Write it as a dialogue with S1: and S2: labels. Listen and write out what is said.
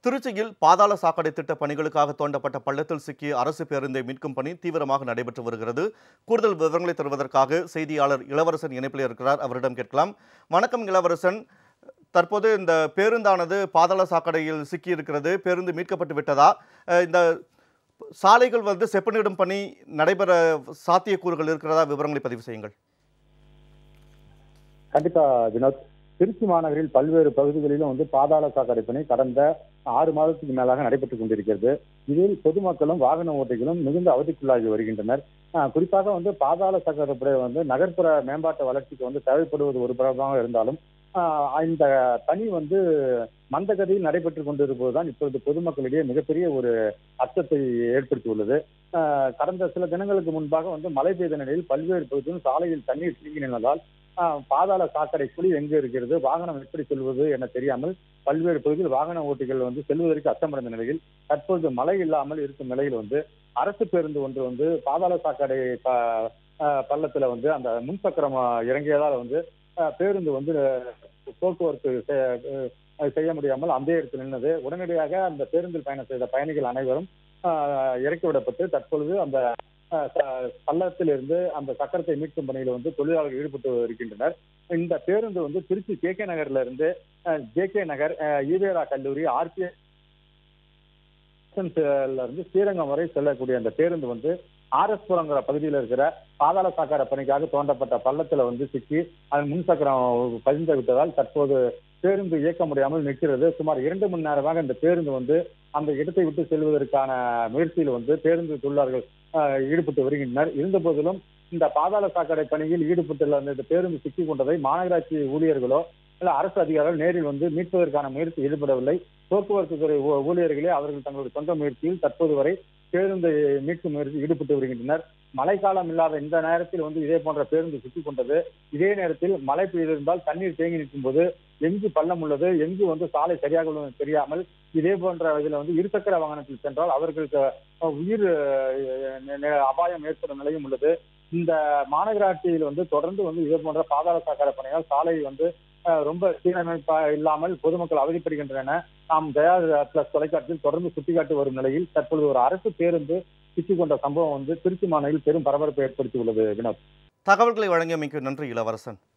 S1: திருச்சியில் பாதாள சாக்கடை திட்ட பணிகளுக்காக தோண்டப்பட்ட பள்ளத்தில் சிக்கிய அரசு பேருந்தை மீட்கும் பணி தீவிரமாக நடைபெற்று வருகிறது கூடுதல் விவரங்களை தருவதற்காக செய்தியாளர் இளவரசன் இணைப்பில் இருக்கிறார் அவரிடம் கேட்கலாம் வணக்கம் இளவரசன் தற்போது இந்த பேருந்தானது பாதாள சாக்கடையில் சிக்கியிருக்கிறது பேருந்து மீட்கப்பட்டு விட்டதா அஹ் இந்த சாலைகள் வந்து செப்பனிடும் பணி நடைபெற சாத்தியக்கூறுகள் இருக்கிறதா விவரங்களை பதிவு செய்யுங்கள்
S2: கண்டிப்பா வினோத் திருச்சி மாநகரில் பல்வேறு பகுதிகளிலும் வந்து பாதாள சாக்கடை பணி கடந்த ஆறு மாதத்துக்கு மேலாக நடைபெற்றுக் கொண்டிருக்கிறது இதில் பொதுமக்களும் வாகன ஓட்டிகளும் மிகுந்த அவதிக்குள்ளாகி வருகின்றனர் ஆஹ் குறிப்பாக வந்து பாதாள சாக்கடை பணி வந்து நகர்ப்புற மேம்பாட்டு வளர்ச்சிக்கு வந்து தேவைப்படுவது ஒரு புறமாக இருந்தாலும் ஆஹ் இந்த பணி வந்து மந்தகதியில் நடைபெற்றுக் கொண்டிருப்பதுதான் இப்பொழுது பொதுமக்களிடையே மிகப்பெரிய ஒரு அச்சத்தை ஏற்படுத்தியுள்ளது ஆஹ் கடந்த சில தினங்களுக்கு முன்பாக வந்து மழை பெய்த நிலையில் பல்வேறு பகுதிகளில் சாலையில் தண்ணீர் தேங்கி நின்றதால் ஆஹ் பாதாள சாக்கடை குழி எங்கே இருக்கிறது வாகனம் எப்படி செல்வது என தெரியாமல் பல்வேறு பகுதியில் வாகன ஓட்டிகள் வந்து செல்வதற்கு அச்சமடைந்த நிலையில் தற்பொழுது மழை இல்லாமல் இருக்கும் நிலையில் வந்து அரசு பேருந்து ஒன்று வந்து பாதாள சாக்கடை ப- ஆஹ் பள்ளத்துல வந்து அந்த முன்சக்கரம் ஆஹ் இறங்கியதால் வந்து ஆஹ் பேருந்து வந்து ஆஹ் போக்குவரத்து செ- ஆஹ் செய்ய முடியாமல் அந்த இடத்தில் நின்னது உடனடியாக அந்த பேருந்தில் பயணம் செய்த பயணிகள் அனைவரும் ஆஹ் இறக்கி விடப்பட்டு தற்பொழுது அந்த ஆஹ் ச- பள்ளத்தில் இருந்து அந்த சக்கரத்தை மீட்கும் பணியில் வந்து தொழிலாளர்கள் ஈடுபட்டு இருக்கின்றனர் இந்த பேருந்து வந்து திருச்சி கே கே நகர்ல இருந்து ஜே கே நகர் ஆஹ் ஈவேரா கல்லூரி ஆர்பி இருந்து ஸ்ரீரங்கம் வரை செல்லக்கூடிய அந்த பேருந்து வந்து ஆர்எஸ் புரங்கிற பகுதியில் இருக்கிற பாதாள சாக்கடை பணிக்காக தோண்டப்பட்ட பள்ளத்துல வந்து சிக்கி அதன் முன்சக்கரம் பதிந்து விட்டதால் தற்போது பேருந்து இயக்க முடியாமல் நிற்கிறது சுமார் இரண்டு மணி நேரமாக இந்த பேருந்து வந்து அந்த இடத்தை விட்டு செல்வதற்கான முயற்சியில் வந்து பேருந்து தொழிலாளர்கள் ஆஹ், ஈடுபட்டு வருகின்றனர் இருந்த போதிலும் இந்த பாதாள சாக்கடை பணியில் ஈடுபட்டுள்ள அந்த பேருந்து சிக்கிக் கொண்டதை மாநகராட்சி ஊழியர்களோ இல்ல அரசு அதிகாரிகள் நேரில் வந்து மீட்பதற்கான முயற்சி ஈடுபடவில்லை போக்குவரத்து துறை ஊ- ஊழியர்களே அவர்கள் தங்களுடைய சொந்த முயற்சியில் தற்போது வரை பேருந்தை மீட்கும் முயற்சி ஈடுபட்டு வருகின்றனர் மழைக்காலம் இல்லாத இந்த நேரத்தில் வந்து இதே போன்ற பேருந்து சிக்கிக் கொண்டது இதே நேரத்தில் மழை பெய்திருந்தால் தண்ணீர் தேங்கி நிற்கும் போது எங்கு பள்ளம் உள்ளது எங்கு வந்து சாலை சரியாக உள்ளது தெரியாமல் இதே போன்ற இதுல வந்து இருசக்கர வாகனத்தில் சென்றால் அவர்களுக்கு அஹ், உயிர் அஹ், நெ- நெ- அபாயம் ஏற்படும் நிலையும் உள்ளது இந்த மாநகராட்சியில் வந்து தொடர்ந்து வந்து இதே போன்ற பாதாள சாக்கடை பணியால் சாலை வந்து அஹ், ரொம்ப சீரமைப்பா இல்லாமல் பொதுமக்கள் அவதிப்படுகின்றன நாம் ஜெயா பிளஸ் தொலைக்காட்சியில் தொடர்ந்து சுட்டிக்காட்டி வரும் நிலையில் தற்பொழுது ஒரு அரசு பேருந்து சிக்கிக் கொண்ட சம்பவம் வந்து திருச்சி மாநகரில் பெரும் பரபரப்பை ஏற்படுத்தியுள்ளது வினோத்
S1: தகவல்களை வழங்கியமைக்கு நன்றி இளவரசன்